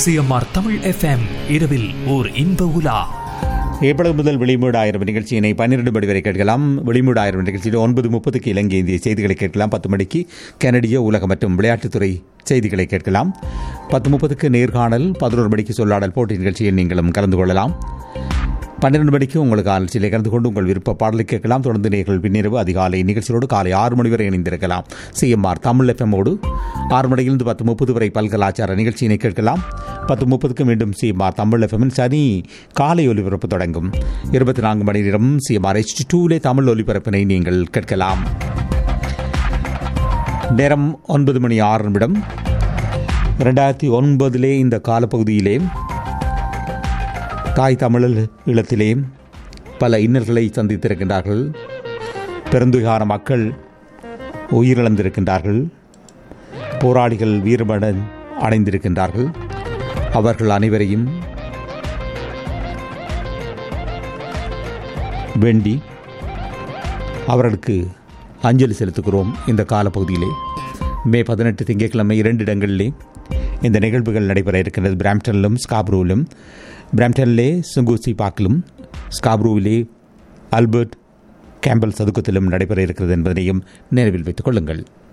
CMR Tamil FM இரவில் ஓர் இன்ப உலா ஏப்ரல் முதல் வெளிமூடு ஆயிரம் நிகழ்ச்சியினை பன்னிரண்டு மணி வரை கேட்கலாம் வெளிமூடு ஆயிரம் நிகழ்ச்சியில் ஒன்பது முப்பதுக்கு இலங்கை இந்திய செய்திகளை கேட்கலாம் பத்து மணிக்கு கனடிய உலக மற்றும் விளையாட்டுத்துறை செய்திகளை கேட்கலாம் பத்து முப்பதுக்கு நேர்காணல் பதினோரு மணிக்கு சொல்லாடல் போட்டி நிகழ்ச்சியில் நீங்களும் கலந்து கொள்ளலாம் பன்னிரண்டு மணிக்கு உங்களுக்கு ஆலோசனை கலந்து கொண்டு உங்கள் விருப்ப பாடலை கேட்கலாம் தொடர்ந்து நேர்கள் பின்னிரவு அதிகாலை நிகழ்ச்சியோடு காலை ஆறு மணி வரை இணைந்திருக்கலாம் சிஎம்ஆர் தமிழ் எஃப்எம்மோடு ஆறு மணியிலிருந்து பத்து முப்பது வரை பல்கலாச்சார நிகழ்ச்சியினை கேட்கலாம் பத்து முப்பதுக்கு மீண்டும் சிஎம்ஆர் தமிழ் எஃப்எம்மின் சனி காலை ஒலிபரப்பு தொடங்கும் இருபத்தி நான்கு மணி நேரம் சிஎம்ஆர் எச் டூலே தமிழ் ஒலிபரப்பினை நீங்கள் கேட்கலாம் நேரம் ஒன்பது மணி ஆறு நிமிடம் ரெண்டாயிரத்தி ஒன்பதிலே இந்த காலப்பகுதியிலே தாய் தமிழர் ஈழத்திலே பல இன்னல்களை சந்தித்திருக்கின்றார்கள் பெருந்துகார மக்கள் உயிரிழந்திருக்கின்றார்கள் போராளிகள் வீரமடன் அடைந்திருக்கின்றார்கள் அவர்கள் அனைவரையும் வேண்டி அவர்களுக்கு அஞ்சலி செலுத்துகிறோம் இந்த காலப்பகுதியிலே மே பதினெட்டு திங்கட்கிழமை இரண்டு இடங்களிலே இந்த நிகழ்வுகள் நடைபெற இருக்கின்றது பிராம்டனிலும் ஸ்காப்ரூவிலும் பிராம்டனிலே சுங்கூசி பார்க்கிலும் ஸ்காப்ரூவிலே ஆல்பர்ட் கேம்பல் சதுக்கத்திலும் நடைபெற இருக்கிறது என்பதனையும் நினைவில் வைத்துக் கொள்ளுங்கள்